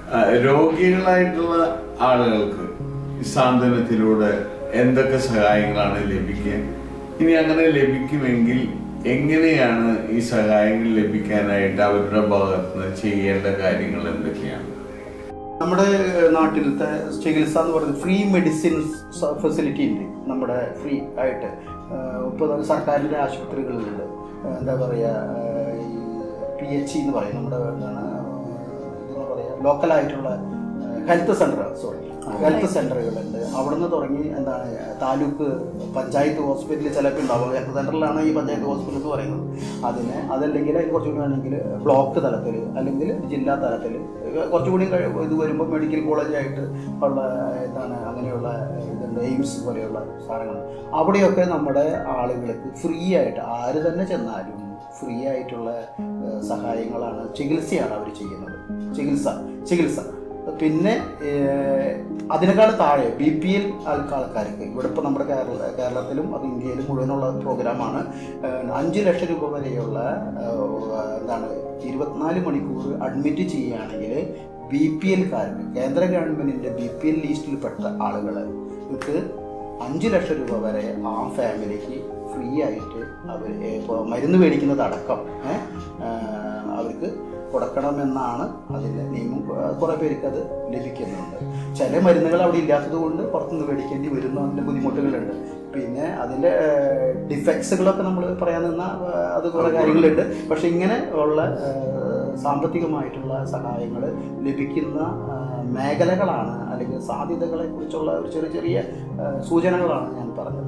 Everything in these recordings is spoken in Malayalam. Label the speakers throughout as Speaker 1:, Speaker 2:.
Speaker 1: ആ, രോഗികളായിട്ടുള്ള ആളുകൾക്ക് ഈ സാന്ത്വനത്തിലൂടെ എന്തൊക്കെ സഹായങ്ങളാണ് ലഭിക്കുക ഇനി അങ്ങനെ ലഭിക്കുമെങ്കിൽ എങ്ങനെയാണ് ഈ സഹായങ്ങൾ ലഭിക്കാനായിട്ട് അവരുടെ ഭാഗത്ത് നിന്ന് ചെയ്യേണ്ട കാര്യങ്ങൾ എന്തൊക്കെയാണ്
Speaker 2: നമ്മുടെ നാട്ടിലത്തെ ചികിത്സ എന്ന് പറയുന്നത് ഫ്രീ മെഡിസിൻ ഫെസിലിറ്റി ഉണ്ട് നമ്മുടെ ഫ്രീ ആയിട്ട് ഇപ്പോൾ സർക്കാരിൻ്റെ ആശുപത്രികളിലുണ്ട് ഏഹ് എന്താ പറയുക ഈ പി എച്ച് എന്ന് പറയും നമ്മുടെ എന്താണ് എന്താ പറയുക ലോക്കലായിട്ടുള്ള ഹെൽത്ത് സെൻ്റർ സോറി ഹെൽത്ത് സെൻ്ററുകളുണ്ട് അവിടുന്ന് തുടങ്ങി എന്താണ് താലൂക്ക് പഞ്ചായത്ത് ഹോസ്പിറ്റലിൽ ചിലപ്പോൾ ഉണ്ടാവും ഹെൽത്ത് സെൻ്ററിലാണ് ഈ പഞ്ചായത്ത് ഹോസ്പിറ്റൽ എന്ന് പറയുന്നത് അതിന് അതല്ലെങ്കിൽ അതിന് കുറച്ചുകൂടി വേണമെങ്കിൽ ബ്ലോക്ക് തലത്തിൽ അല്ലെങ്കിൽ ജില്ലാ തലത്തിൽ കുറച്ചുകൂടി കഴി- ഇത് വരുമ്പോൾ മെഡിക്കൽ കോളേജായിട്ട് ഉള്ള എന്താണ് അങ്ങനെയുള്ള ഇതുണ്ട് എയിംസ് പോലെയുള്ള സാധനങ്ങൾ അവിടെയൊക്കെ നമ്മുടെ ആളുകൾക്ക് ഫ്രീ ആയിട്ട് ആര് തന്നെ ചെന്നാലും ഫ്രീ ആയിട്ടുള്ള ഏഹ്, സഹായങ്ങളാണ് ചികിത്സയാണ് അവർ ചെയ്യുന്നത് ചികിത്സ ചികിത്സ പിന്നെ ഏഹ്, അതിനേക്കാൾ താഴെ ബി പി എൽ ആൾക്കാർക്ക് ഇവിടെ ഇപ്പോൾ നമ്മുടെ കേരള കേരളത്തിലും അത് ഇന്ത്യയിലും മുഴുവനുള്ള പ്രോഗ്രാമാണ് ഏഹ്, അഞ്ച് ലക്ഷം രൂപ വരെയുള്ള ഏഹ്, എന്താണ് ഇരുപത്തിനാല് മണിക്കൂർ അഡ്മിറ്റ് ചെയ്യുകയാണെങ്കിൽ ബി പി എൽക്കാർക്ക് കേന്ദ്ര ഗവൺമെൻറ്റിൻ്റെ ബി പി എൽ ലിസ്റ്റിൽപ്പെട്ട ആളുകൾക്ക് അഞ്ച് ലക്ഷം രൂപ വരെ ആ ഫാമിലിക്ക് ഫ്രീ ആയിട്ട് അവർ ഇപ്പോൾ മരുന്ന് മേടിക്കുന്നത് അടക്കം ഏ, ആ, അവർക്ക് കൊടുക്കണമെന്നാണ് അതിൻ്റെ നിയമം ആ, കുറേ പേർക്ക് അത് ലഭിക്കുന്നുണ്ട് ചില മരുന്നുകൾ അവിടെ ഇല്ലാത്തത് കൊണ്ട് പുറത്തുനിന്ന് മേടിക്കേണ്ടി വരുന്ന അതിൻ്റെ ബുദ്ധിമുട്ടുകളുണ്ട് പിന്നെ അതിൻ്റെ ഡിഫക്ട്സുകളൊക്കെ നമ്മൾ പറയാൻ നിന്നാൽ അത് കുറേ കാര്യങ്ങളുണ്ട് പക്ഷെ ഇങ്ങനെ ഉള്ള ആ, സാമ്പത്തികമായിട്ടുള്ള സഹായങ്ങൾ ലഭിക്കുന്ന ആ, മേഖലകളാണ് അല്ലെങ്കിൽ സാധ്യതകളെ കുറിച്ചുള്ള ഒരു ചെറിയ ചെറിയ ആ, സൂചനകളാണ് ഞാൻ പറഞ്ഞത്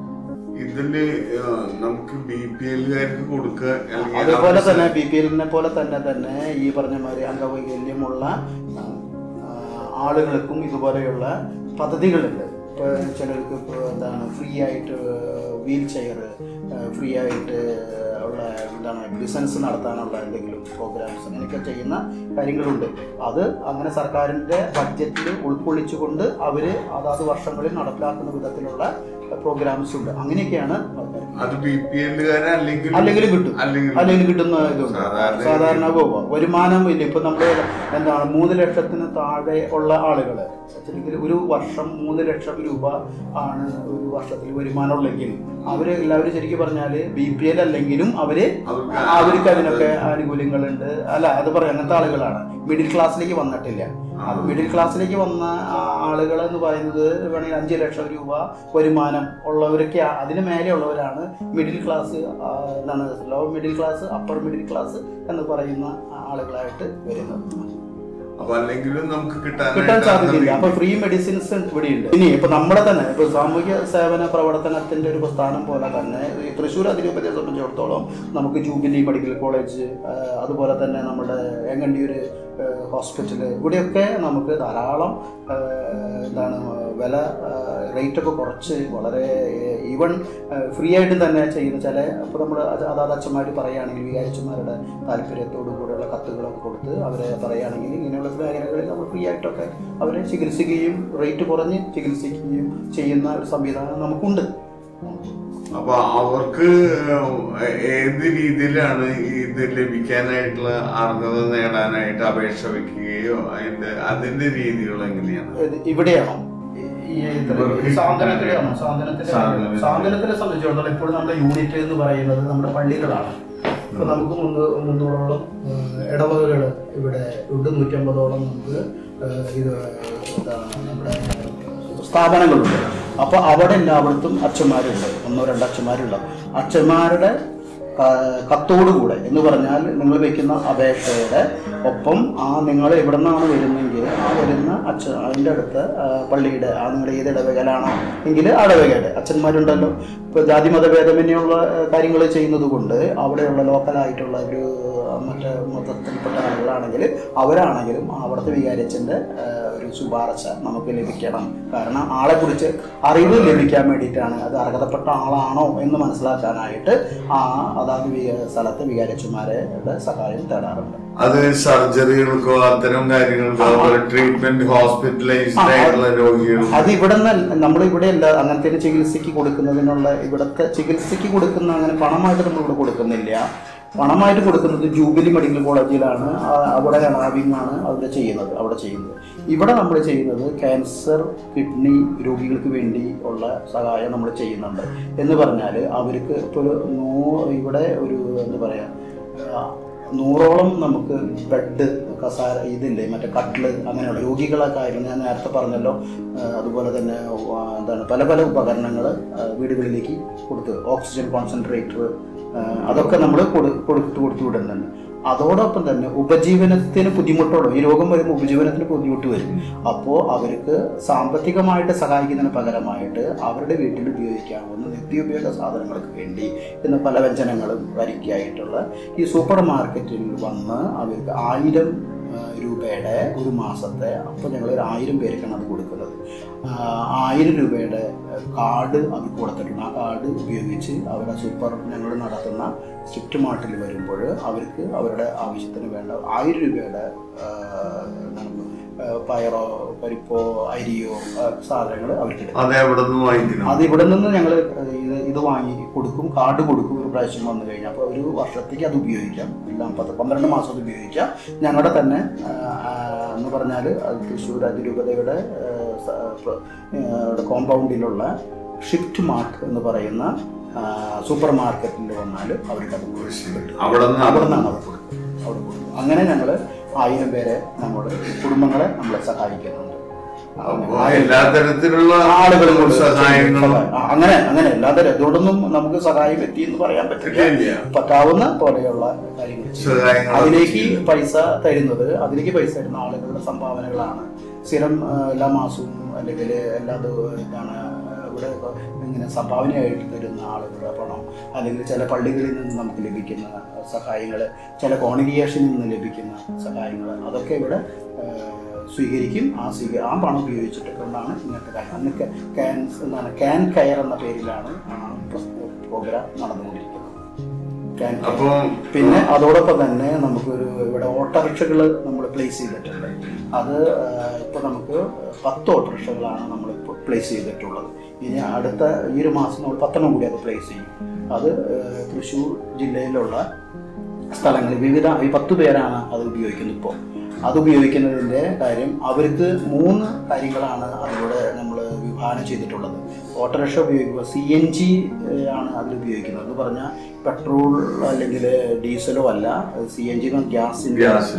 Speaker 1: ഇതില് ആ, നമുക്ക് ബി പി എല്ലുകാർക്ക് കൊടുക്കുക അല്ലെങ്കിൽ
Speaker 2: അതുപോലെ തന്നെ ബി പി എല്ലിനെ പോലെ തന്നെ തന്നെ ഈ പറഞ്ഞ മാതിരി അംഗവൈകല്യമുള്ള ആ, ആ, ആളുകൾക്കും ഇതുപോലെയുള്ള പദ്ധതികളുണ്ട് ഇപ്പോൾ ചിലർക്ക് ഇപ്പോൾ എന്താണ് ഫ്രീ ആയിട്ട് വീൽ ചെയർ ഫ്രീ ആയിട്ട് ഉള്ള എന്താണ് ബിസിനസ് നടത്താനുള്ള എന്തെങ്കിലും പ്രോഗ്രാംസ് അങ്ങനെയൊക്കെ ചെയ്യുന്ന കാര്യങ്ങളുണ്ട് അത് അങ്ങനെ സർക്കാരിൻ്റെ ബഡ്ജറ്റിൽ ഉൾക്കൊള്ളിച്ചുകൊണ്ട് അവർ അതാത് വർഷങ്ങളിൽ നടപ്പിലാക്കുന്ന വിധത്തിലുള്ള പ്രോഗ്രാംസ് ഉണ്ട് അങ്ങനെയൊക്കെയാണ് ആൾക്കാർ
Speaker 1: അത് ബി പി എല്ലുകാരല്ലെങ്കിൽ
Speaker 2: അല്ലെങ്കിലും കിട്ടും
Speaker 1: അല്ലെങ്കിൽ
Speaker 2: അല്ലെങ്കിൽ കിട്ടുന്ന ഇതുണ്ട്
Speaker 1: സാധാരണ
Speaker 2: സാധാരണ പോവാ വരുമാനം ഇല്ല ഇപ്പൊ നമ്മള് എന്താണ് മൂന്ന് ലക്ഷത്തിന് താഴെ ഉള്ള ആളുകള് ശരിക്കും ഒരു വർഷം മൂന്ന് ലക്ഷം രൂപ ആണ് ഒരു വർഷത്തിൽ വരുമാനമുള്ളെങ്കിൽ അവര് എല്ലാവരും ശരിക്കും പറഞ്ഞാല് ബി പി എൽ അല്ലെങ്കിലും അവര്
Speaker 1: അവർക്ക്
Speaker 2: അവർക്ക് അതിനൊക്കെ ആനുകൂല്യങ്ങളുണ്ട് അല്ല അത് പറയാം അങ്ങനത്തെ ആളുകളാണ് മിഡിൽ ക്ലാസ്സിലേക്ക് വന്നിട്ടില്ല അത് മിഡിൽ ക്ലാസ്സിലേക്ക് വന്ന ആളുകൾ എന്ന് പറയുന്നത് വേണമെങ്കിൽ അഞ്ച് ലക്ഷം രൂപ വരുമാനം ഉള്ളവരൊക്കെ ആ- അതിന് മേലെ ഉള്ളവരാണ് മിഡിൽ ക്ലാസ് ആ, എന്താണ് low middle class upper middle class എന്ന് പറയുന്ന ആളുകളായിട്ട് വരുന്നത്
Speaker 1: അപ്പൊ അല്ലെങ്കിലും നമുക്ക്
Speaker 2: കിട്ടാൻ
Speaker 1: കിട്ടാനായിട്ട്
Speaker 2: സാധ്യതയില്ല അപ്പൊ ഫ്രീ മെഡിസിൻസ് ഇവിടെയുണ്ട് ഇനി ഇപ്പൊ നമ്മുടെ തന്നെ ഇപ്പൊ സാമൂഹ്യ സേവന പ്രവർത്തനത്തിന്റെ ഒരു പ്രസ്ഥാനം പോലെ തന്നെ ഈ തൃശ്ശൂർ അതിരൂപതയെ സംബന്ധിച്ചിടത്തോളം നമുക്ക് ജൂബിലി മെഡിക്കൽ കോളേജ് ആ, അതുപോലെ തന്നെ നമ്മുടെ എങ്ങണ്ടിയൂര് ഹോസ്പിറ്റൽ ഇവിടെയൊക്കെ നമുക്ക് ധാരാളം ആ, എന്താണ് വില റേറ്റ് ഒക്കെ കുറച്ച് വളരെ ഈവൺ ഫ്രീ ആയിട്ട് തന്നെ ചെയ്യുന്ന ചില അപ്പോൾ നമ്മൾ അതാത് അച്ഛന്മാർ പറയുകയാണെങ്കിൽ വികാരിച്ചന്മാരുടെ താല്പര്യത്തോടു കൂടെയുള്ള കത്തുകളൊക്കെ കൊടുത്ത് അവരെ പറയുകയാണെങ്കിൽ ഇങ്ങനെയുള്ള മേഖലകളിൽ നമ്മൾ ഫ്രീ ആയിട്ടൊക്കെ അവരെ ചികിത്സിക്കുകയും റേറ്റ് കുറഞ്ഞ് ചികിത്സിക്കുകയും ചെയ്യുന്ന ഒരു സംവിധാനം നമുക്കുണ്ട്
Speaker 1: അപ്പൊ അവർക്ക് ഏത് രീതിയിലാണ് ഇത് ലഭിക്കാനായിട്ടുള്ള അർഹത നേടാനായിട്ട് അപേക്ഷ വെക്കുകയോ അതിന്റെ അതിന്റെ രീതികൾ എങ്ങനെയാണ്
Speaker 2: ഇത് ഇവിടെയാണോ ഈ
Speaker 1: ഇവർക്ക്
Speaker 2: സാന്ത്വനത്തിലാണോ സാന്ത്വനത്തിലെ
Speaker 1: സാന്ത്വനത്തിൽ.
Speaker 2: സാന്ത്വനത്തിനെ സംബന്ധിച്ചിടത്തോളം ഇപ്പോൾ നമ്മുടെ യൂണിറ്റ് എന്ന് പറയുന്നത് നമ്മുടെ പള്ളികളാണ് ഇപ്പൊ നമുക്ക് മുന്നൂ മുന്നൂറോളം ഏഹ്, ഇടവകകൾ ഇവിടെ ഉണ്ട് നൂറ്റമ്പതോളം നമുക്ക് ഏഹ്, ഇത് എന്താണ് നമ്മുടെ സ്ഥാപനങ്ങളുണ്ട് അപ്പൊ അവിടെ എല്ലായിടത്തും അച്ഛന്മാരുണ്ട് ഒന്നോ രണ്ടോ അച്ഛന്മാരുണ്ടാവും അച്ഛന്മാരുടെ ക- കത്തോടുകൂടെ എന്ന് പറഞ്ഞാൽ നിങ്ങൾ വെക്കുന്ന അപേക്ഷയുടെ ഒപ്പം ആ നിങ്ങൾ എവിടെ നിന്നാണ് വരുന്നതെങ്കിൽ ആ വരുന്ന അച്ഛൻ അതിൻ്റെ അടുത്ത് ആ, പള്ളിയുടെ ആ നിങ്ങൾ ഏത് ഇടവകയിലാണോ എങ്കിൽ ആ ഇടവകയുടെ അച്ഛന്മാരുണ്ടല്ലോ ഇപ്പോൾ ജാതി മതഭേദമന്യുള്ള കാര്യങ്ങൾ ചെയ്യുന്നത് കൊണ്ട് അവിടെയുള്ള ലോക്കലായിട്ടുള്ള ഒരു ആ, മറ്റേ മതത്തിൽപ്പെട്ട ആളുകളാണെങ്കിൽ അവരാണെങ്കിലും അവിടുത്തെ വികാരിച്ചൻ്റെ ഒരു ശുപാർശ നമുക്ക് ലഭിക്കണം കാരണം ആളെക്കുറിച്ച് അറിവ് ലഭിക്കാൻ വേണ്ടിയിട്ടാണ് അത് അർഹതപ്പെട്ട ആളാണോ എന്ന് മനസ്സിലാക്കാനായിട്ട് ആ അതാത് വി- സ്ഥലത്തെ വികാരച്ചന്മാരുടെ സഹായം തേടാറുണ്ട്
Speaker 1: അത് സർജറികൾക്കോ അത്തരം കാര്യങ്ങൾക്കോ അതുപോലെ ട്രീറ്റ്മെന്റ് ഹോസ്പിറ്റലൈസ്ഡ്
Speaker 2: ആ,
Speaker 1: ആയിട്ടുള്ള രോഗികൾ
Speaker 2: അത് ഇവിടെ നിന്ന് നമ്മൾ ഇവിടെ അല്ല അങ്ങനത്തെ ചികിത്സയ്ക്ക് കൊടുക്കുന്നതിനുള്ള ഇവിടുത്തെ ചികിത്സയ്ക്ക് കൊടുക്കുന്ന അങ്ങനെ പണമായിട്ട് നമ്മൾ ഇവിടെ കൊടുക്കുന്നില്ല പണമായിട്ട് കൊടുക്കുന്നത് ജൂബിലി മെഡിക്കൽ കോളേജിലാണ് ആ- അവിടെയാണ് ആ വിങ്ങാണ് അവിടെ ചെയ്യുന്നത് അവിടെ ചെയ്യുന്നത് ഇവിടെ നമ്മൾ ചെയ്യുന്നത് ക്യാൻസർ കിഡ്നി രോഗികൾക്ക് വേണ്ടി ഉള്ള സഹായം നമ്മൾ ചെയ്യുന്നുണ്ട് എന്ന് പറഞ്ഞാൽ അവർക്ക് ഇപ്പോൾ ഒരു നൂ ഇവിടെ ഒരു എന്താ പറയുക നൂറോളം നമുക്ക് ബെഡ് കസാര ഇതില്ലേ മറ്റേ കട്ടില് അങ്ങനെയുള്ള രോഗികളൊക്കെ ആയിരുന്നു ഞാൻ നേരത്തെ പറഞ്ഞല്ലോ ആ, അതുപോലെ തന്നെ ആ, എന്താണ് പല പല ഉപകരണങ്ങൾ വീടുകളിലേക്ക് കൊടുത്ത് ഓക്സിജൻ കോൺസെൻട്രേറ്റർ അതൊക്കെ നമ്മൾ കൊടുത്തു കൊടുത്തു വിടുന്നുണ്ട് അതോടൊപ്പം തന്നെ ഉപജീവനത്തിന് ബുദ്ധിമുട്ടോടും ഈ രോഗം വരുമ്പോൾ ഉപജീവനത്തിന് ബുദ്ധിമുട്ട് വരും അപ്പോൾ അവർക്ക് സാമ്പത്തികമായിട്ട് സഹായിക്കുന്നതിന് പകരമായിട്ട് അവരുടെ വീട്ടിൽ ഉപയോഗിക്കാവുന്ന നിത്യോപയോഗ സാധനങ്ങൾക്ക് വേണ്ടി ഇന്ന് പല വ്യഞ്ജനങ്ങളും വരിക്കായിട്ടുള്ള ഈ സൂപ്പർ മാർക്കറ്റിൽ വന്ന് അവർക്ക് ആയിരം ആ, രൂപയുടെ ഒരു മാസത്തെ അപ്പോൾ ഞങ്ങൾ ഒരു ആയിരം പേർക്കാണ് അത് കൊടുക്കുന്നത് ആ, ആയിരം രൂപയുടെ കാർഡ് അത് കൊടുത്തിട്ടുണ്ട് ആ കാർഡ് ഉപയോഗിച്ച് അവരുടെ സൂപ്പർ ഞങ്ങൾ നടത്തുന്ന സ്ട്രിക്റ്റ് മാർട്ടിൽ വരുമ്പോൾ അവർക്ക് അവരുടെ ആവശ്യത്തിന് വേണ്ട ആയിരം രൂപയുടെ ആ, എന്താണ് ആ, പയറോ പരിപ്പോ അരിയോ സാധനങ്ങൾ അവർക്ക് എടുക്കും
Speaker 1: അത് എവിടെ നിന്ന് വാങ്ങിക്കണം
Speaker 2: അത് ഇവിടെ നിന്ന് ഞങ്ങൾ ഇത് ഇത് വാങ്ങി കൊടുക്കും കാർഡ് കൊടുക്കും ഒരു പ്രാവശ്യം വന്നു കഴിഞ്ഞാൽ അപ്പോൾ ഒരു വർഷത്തേക്ക് അത് ഉപയോഗിക്കാം എല്ലാം പത്ത് പന്ത്രണ്ട് മാസം അത് ഉപയോഗിക്കാം ഞങ്ങളുടെ തന്നെ ആ, ആ, എന്ന് പറഞ്ഞാൽ അത് തൃശ്ശൂർ അതിരൂപതയുടെ കോമ്പൗണ്ടിലുള്ള ഷിഫ്റ്റ് മാർട്ട് എന്ന് പറയുന്ന ആ, സൂപ്പർ മാർക്കറ്റിൽ വന്നാൽ അവർക്ക് അത് കിട്ടും
Speaker 1: അവിടെ നിന്ന്
Speaker 2: അവിടെ നിന്നാണ് അത് കൊടുക്കുന്നത് അവിടെ കൊടുക്കും അങ്ങനെ ഞങ്ങൾ ആയിരം പേരെ നമ്മുടെ കുടുംബങ്ങളെ നമ്മളെ സഹായിക്കുന്നുണ്ട്
Speaker 1: അപ്പൊ എല്ലാ തരത്തിലുള്ള
Speaker 2: ആളുകളും കൊണ്ട്
Speaker 1: സഹായങ്ങളും
Speaker 2: ആ, അങ്ങനെ അങ്ങനെ അല്ലാതെ ഇതോടൊന്നും നമുക്ക് സഹായം എത്തി എന്ന് പറയാൻ പറ്റില്ല
Speaker 1: ഇല്ല.
Speaker 2: പറ്റാവുന്ന പോലെയുള്ള കാര്യങ്ങൾ ചെയ്യും.
Speaker 1: സഹായങ്ങൾ
Speaker 2: അതിലേക്ക് പൈസ തരുന്നത് അതിലേക്ക് പൈസ തരുന്ന ആളുകളുടെ സംഭാവനകളാണ് സ്ഥിരം ആ, എല്ലാ മാസവും അല്ലെങ്കിൽ എല്ലാ ദിവ- എന്താണ് ആ, ഇവിടെ ഇങ്ങനെ സംഭാവനയായിട്ട് തരുന്ന ആളുകളുടെ പണം അല്ലെങ്കിൽ ചില പള്ളികളിൽ നിന്ന് നമുക്ക് ലഭിക്കുന്ന സഹായങ്ങൾ ചില കോൺഗ്രിയേഷനിൽ നിന്ന് ലഭിക്കുന്ന സഹായങ്ങൾ അതൊക്കെ ഇവിടെ ആ, സ്വീകരിക്കും ആ സ്വീക ആ പണം ഉപയോഗിച്ചിട്ട് കൊണ്ടാണ് ഇങ്ങനത്തെ കാര്യം അന്ന് ക- ക്യാൻ എന്താണ് ക്യാൻ കയർ എന്ന പേരിലാണ് ആ പ്രോഗ്രാം നടന്നുകൊണ്ടിരിക്കുന്നത് ക്യാൻ കെയർ.
Speaker 1: അപ്പൊ
Speaker 2: പിന്നെ അതോടൊപ്പം തന്നെ നമുക്കൊരു ഇവിടെ ഓട്ടോറിക്ഷകൾ നമ്മൾ പ്ലേസ് ചെയ്തിട്ടുണ്ട് അത് ഇപ്പോൾ നമുക്ക് പത്ത് ഓട്ടോറിക്ഷകളാണ് നമ്മളിപ്പോൾ പ്ലേസ് ചെയ്തിട്ടുള്ളത് ഇനി അടുത്ത ഈ ഒരു മാസം നമ്മൾ പത്തെണ്ണം കൂടി അത് പ്ലേസ് ചെയ്യും അത് ഏഹ്, തൃശ്ശൂർ ജില്ലയിലുള്ള സ്ഥലങ്ങളിൽ വിവിധ ഈ പത്ത് പേരാണ് അത് ഉപയോഗിക്കുന്നത് ഇപ്പോൾ അത് ഉപയോഗിക്കുന്നതിൻ്റെ കാര്യം അവർക്ക് മൂന്ന് കാര്യങ്ങളാണ് അതിലൂടെ നമ്മൾ വിഭാവനം ചെയ്തിട്ടുള്ളത് ഓട്ടോറിക്ഷ ഉപയോഗിക്കുക സി എൻ ജി ആണ് അതിൽ ഉപയോഗിക്കുന്നത് എന്ന് പറഞ്ഞാൽ പെട്രോൾ അല്ലെങ്കിൽ ഡീസലോ അല്ല സി എൻ ജി ഗ്യാസിൻ്റെ
Speaker 1: Gas.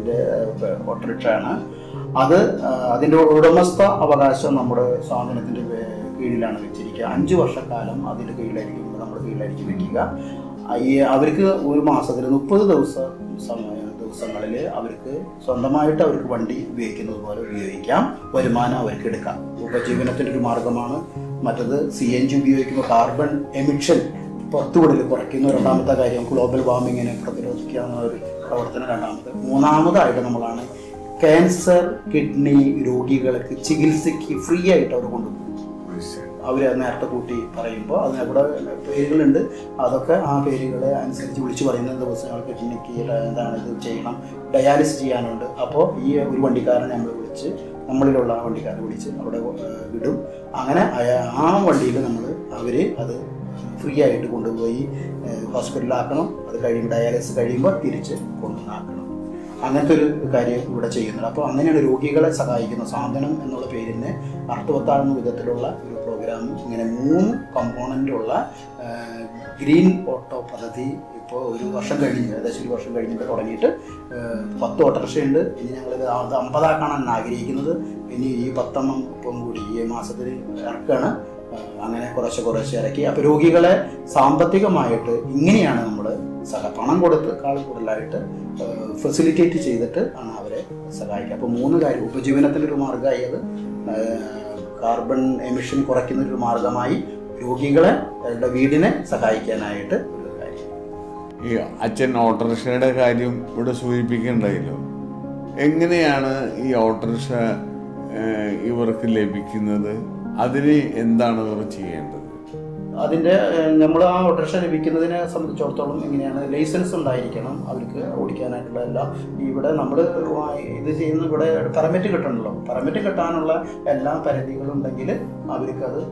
Speaker 2: ഓട്ടോറിക്ഷ ആണ് അത് ആ, അതിൻ്റെ ഉടമസ്ഥ അവകാശം നമ്മുടെ സ്വാധീനത്തിൻ്റെ കീഴിലാണ് വെച്ചിരിക്കുക അഞ്ച് വർഷക്കാലം അതിൻ്റെ കീഴിലായിരിക്കും നമ്മുടെ കീഴിലായിരിക്കും വെക്കുക ആ, ഈ അവർക്ക് ഒരു മാസത്തിൽ മുപ്പത് ദിവസം സമയ ദിവസങ്ങളിൽ അവർക്ക് സ്വന്തമായിട്ട് അവർക്ക് വണ്ടി ഉപയോഗിക്കുന്നത് പോലെ ഉപയോഗിക്കാം വരുമാനം അവർക്ക് എടുക്കാം ഉപജീവനത്തിൻ്റെ ഒരു മാർഗമാണ് മറ്റത് സി എൻ ജി ഉപയോഗിക്കുമ്പോൾ കാർബൺ എമിഷൻ പുറത്തുവിടൽ കുറയ്ക്കുന്ന രണ്ടാമത്തെ കാര്യം ഗ്ലോബൽ വാർമിങ്ങിനെ പ്രതിരോധിക്കുക എന്ന ഒരു പ്രവർത്തനം രണ്ടാമത് മൂന്നാമതായിട്ട് നമ്മളാണ് ക്യാൻസർ കിഡ്നി രോഗികൾക്ക് ചികിത്സയ്ക്ക് ഫ്രീ ആയിട്ട് അവർ കൊണ്ടുപോകും അവർ നേരത്തെ കൂട്ടി പറയുമ്പോൾ അതിനവിടെ പേരുകളുണ്ട് അതൊക്കെ ആ പേരുകളെ അനുസരിച്ച് വിളിച്ചു പറയുന്ന ദിവസങ്ങൾക്ക് കിഡ്നിക്ക് എന്താണ് ഇത് ചെയ്യണം ഡയാലിസിസ് ചെയ്യാനുണ്ട് അപ്പോൾ ഈ ഒരു വണ്ടിക്കാരനെ നമ്മൾ വിളിച്ച് നമ്മളിലുള്ള ആ വണ്ടിക്കാരനെ വിളിച്ച് അവിടെ ഏഹ്, വിടും അങ്ങനെ അയ- ആ വണ്ടിയിൽ നമ്മൾ അവർ അത് ഫ്രീ ആയിട്ട് കൊണ്ടുപോയി ഏഹ്, ഹോസ്പിറ്റലിലാക്കണം അത് കഴിയുമ്പോൾ ഡയാലിസിസ് കഴിയുമ്പോൾ തിരിച്ച് കൊണ്ടുവന്നാക്കണം അങ്ങനത്തെ ഒരു കാര്യം ഇവിടെ ചെയ്യുന്നുണ്ട് അപ്പോൾ അങ്ങനെയാണ് രോഗികളെ സഹായിക്കുന്ന സാന്ത്വനം എന്നുള്ള പേരിന് അർത്ഥവത്താകുന്ന വിധത്തിലുള്ള ഒരു പ്രോഗ്രാം ഇങ്ങനെ മൂന്ന് കമ്പോണൻ്റുള്ള ഗ്രീൻ ഓട്ടോ പദ്ധതി ഇപ്പോൾ ഒരു വർഷം കഴിഞ്ഞ് ഏകദേശം ഒരു വർഷം കഴിഞ്ഞിട്ട് തുടങ്ങിയിട്ട് ഏഹ്, പത്ത് ഓട്ടോറിക്ഷയുണ്ട് ഇനി ഞങ്ങളിത് അത് അമ്പതാക്കാനാണ് ആഗ്രഹിക്കുന്നത് ഇനി ഈ പത്തെണ്ണം ഇപ്പം കൂടി ഈ മാസത്തിൽ ഇറക്കുകയാണ് ഏഹ്, അങ്ങനെ കുറേശ്ശെ കുറേശ്ശെ ഇറക്കി അപ്പോൾ രോഗികളെ സാമ്പത്തികമായിട്ട് ഇങ്ങനെയാണ് നമ്മൾ സഹ പണം കൊടുത്തേക്കാൾ കൂടുതലായിട്ട് ഫെസിലിറ്റേറ്റ് ചെയ്തിട്ട് ആണ് അവരെ സഹായിക്കുക അപ്പോൾ മൂന്ന് കാര്യം ഉപജീവനത്തിൻ്റെ ഒരു മാർഗ്ഗമായി അത് കാർബൺ എമിഷൻ കുറയ്ക്കുന്ന ഒരു മാർഗമായി രോഗികളെ അവരുടെ വീടിനെ സഹായിക്കാനായിട്ട് ഒരു കാര്യം
Speaker 1: ഈ അച്ഛൻ ഓട്ടോറിക്ഷയുടെ കാര്യം ഇവിടെ സൂചിപ്പിക്കണ്ടായല്ലോ എങ്ങനെയാണ് ഈ ഓട്ടോറിക്ഷ ഏഹ്, ഇവർക്ക് ലഭിക്കുന്നത് അതിന് എന്താണ് ഇവർ ചെയ്യേണ്ടത്
Speaker 2: അതിൻ്റെ നമ്മൾ ആ ഓട്ടോറിക്ഷ ലഭിക്കുന്നതിനെ സംബന്ധിച്ചിടത്തോളം എങ്ങനെയാണ് ലൈസൻസ് ഉണ്ടായിരിക്കണം അവർക്ക് ഓടിക്കാനായിട്ടുള്ള എല്ലാം ഇവിടെ നമ്മൾ ഇത് ചെയ്യുന്ന ഇവിടെ പെർമിറ്റ് കിട്ടണമല്ലോ പെർമിറ്റ് കിട്ടാനുള്ള എല്ലാ പരിധികളും ഉണ്ടെങ്കിൽ അവർക്കത്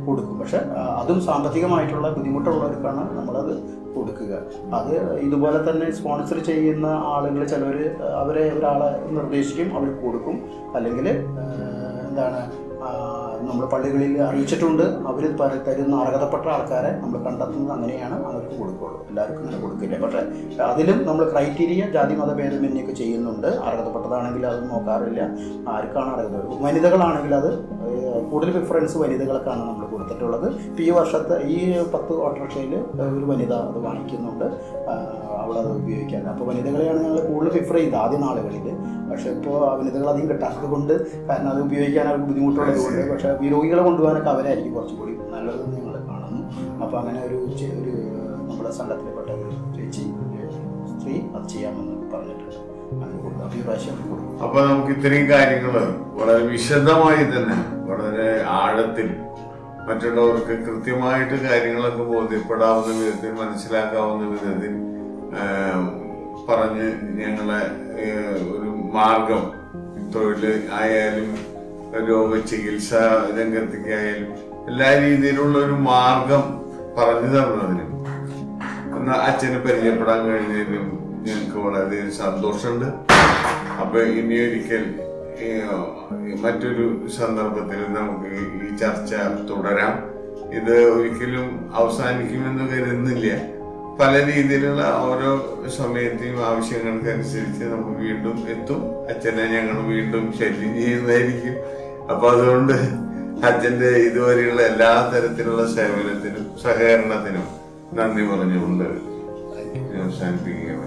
Speaker 2: കൊടുക്കും പക്ഷെ ആ, അതും സാമ്പത്തികമായിട്ടുള്ള ബുദ്ധിമുട്ടുള്ളവർക്കാണ് നമ്മളത് കൊടുക്കുക അത് ഇതുപോലെ തന്നെ സ്പോൺസർ ചെയ്യുന്ന ആളുകൾ ചിലവർ അവരെ ഒരാളെ നിർദ്ദേശിക്കും അവർ കൊടുക്കും അല്ലെങ്കിൽ എന്താണ് നമ്മൾ പള്ളികളിൽ അറിയിച്ചിട്ടുണ്ട് അവർ തരുന്ന അർഹതപ്പെട്ട ആൾക്കാരെ നമ്മൾ കണ്ടെത്തുന്നത് അങ്ങനെയാണ് അവർക്ക് കൊടുക്കുള്ളൂ എല്ലാവർക്കും അങ്ങനെ കൊടുക്കില്ല പക്ഷേ അതിലും നമ്മൾ ക്രൈറ്റീരിയ ജാതി മത ഭേദമന്യൊക്കെ ചെയ്യുന്നുണ്ട് അർഹതപ്പെട്ടതാണെങ്കിൽ അത് നോക്കാറില്ല ആർക്കാണ് അർഹത വനിതകളാണെങ്കിൽ അത് ഏഹ്, കൂടുതൽ പ്രിഫറൻസ് വനിതകൾക്കാണ് നമ്മൾ കൊടുത്തിട്ടുള്ളത് ഇപ്പോൾ ഈ വർഷത്തെ ഈ പത്ത് ഓട്ടോറിക്ഷയിൽ ഒരു വനിത അത് വാങ്ങിക്കുന്നുണ്ട് അവളത് ഉപയോഗിക്കാൻ അപ്പോൾ വനിതകളെയാണ് ഞങ്ങൾ കൂടുതൽ പ്രിഫർ ചെയ്തത് ആദ്യ നാളുകളിൽ പക്ഷേ ഇപ്പോൾ വനിതകൾ അധികം കിട്ടാത്തത് കൊണ്ട് കാരണം അത് ഉപയോഗിക്കാൻ അവർക്ക് ബുദ്ധിമുട്ടുള്ളത് കൊണ്ട് പക്ഷേ രോഗികളെ കൊണ്ടുപോകാനൊക്കെ അവരായിരിക്കും കുറച്ചുകൂടി നല്ലതെന്ന് ഞങ്ങൾ കാണുന്നു അപ്പോൾ അങ്ങനെ ഒരു ചെ- ഒരു നമ്മുടെ സംഘത്തിൽപ്പെട്ട ഒരു ചേച്ചി ഒരു സ്ത്രീ അത് ചെയ്യാമെന്ന് പറഞ്ഞിട്ടുണ്ട് അങ്ങനെ കൊടുക്കും അപ്പോൾ ഈ പ്രാവശ്യം കൊടുക്കും
Speaker 1: അപ്പൊ നമുക്ക് ഇത്രയും കാര്യങ്ങൾ വളരെ വിശദമായി തന്നെ വളരെ ആഴത്തിൽ മറ്റുള്ളവർക്ക് കൃത്യമായിട്ട് കാര്യങ്ങളൊക്കെ ബോധ്യപ്പെടാവുന്ന വിധത്തിൽ മനസ്സിലാക്കാവുന്ന വിധത്തിൽ ആ, പറഞ്ഞ് ഞങ്ങളെ ഏ, ഒരു മാർഗം തൊഴിൽ ആയാലും രോഗചികിത്സ രംഗത്തേക്കായാലും എല്ലാ രീതിയിലുള്ള ഒരു മാർഗം പറഞ്ഞു തന്നതിനും ഒന്ന് അച്ഛനെ പരിചയപ്പെടാൻ കഴിഞ്ഞതിലും ഞങ്ങൾക്ക് വളരെ സന്തോഷമുണ്ട് അപ്പൊ ഇനി ഒരിക്കൽ ഈ, മറ്റൊരു സന്ദർഭത്തിൽ നമുക്ക് ഈ ചർച്ച തുടരാം ഇത് ഒരിക്കലും അവസാനിക്കുമെന്ന് കരുതുന്നില്ല പല രീതിയിലുള്ള ഓരോ സമയത്തെയും ആവശ്യങ്ങൾക്കനുസരിച്ച് നമുക്ക് വീണ്ടും എത്തും അച്ഛനെ ഞങ്ങൾ വീണ്ടും ശല്യം ചെയ്യുന്നതായിരിക്കും അപ്പൊ അതുകൊണ്ട് അച്ഛന്റെ ഇതുവരെയുള്ള എല്ലാ തരത്തിലുള്ള സേവനത്തിനും സഹകരണത്തിനും നന്ദി പറഞ്ഞുകൊണ്ട് ഞാൻ അവസാനിപ്പിക്കുകയാണ്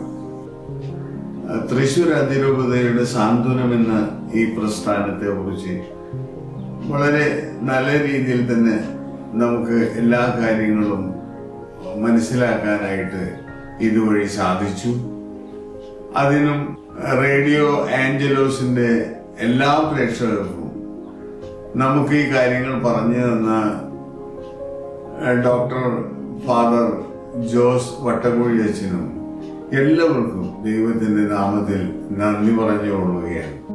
Speaker 1: തൃശൂർ അതിരൂപതയുടെ സാന്ത്വനം എന്ന ഈ പ്രസ്ഥാനത്തെ കുറിച്ച് വളരെ നല്ല രീതിയിൽ തന്നെ നമുക്ക് എല്ലാ കാര്യങ്ങളും മനസ്സിലാക്കാനായിട്ട് ഇതുവഴി സാധിച്ചു അതിനും റേഡിയോ ആഞ്ചലോസിന്റെ എല്ലാ പ്രേക്ഷകർക്കും നമുക്ക് ഈ കാര്യങ്ങൾ പറഞ്ഞു തന്ന ഏഹ്, ഡോക്ടർ ഫാദർ ജോസ് വട്ടക്കുഴി അച്ഛനും എല്ലാവർക്കും ദൈവത്തിന്റെ നാമത്തിൽ നന്ദി പറഞ്ഞുകൊള്ളുകയാണ്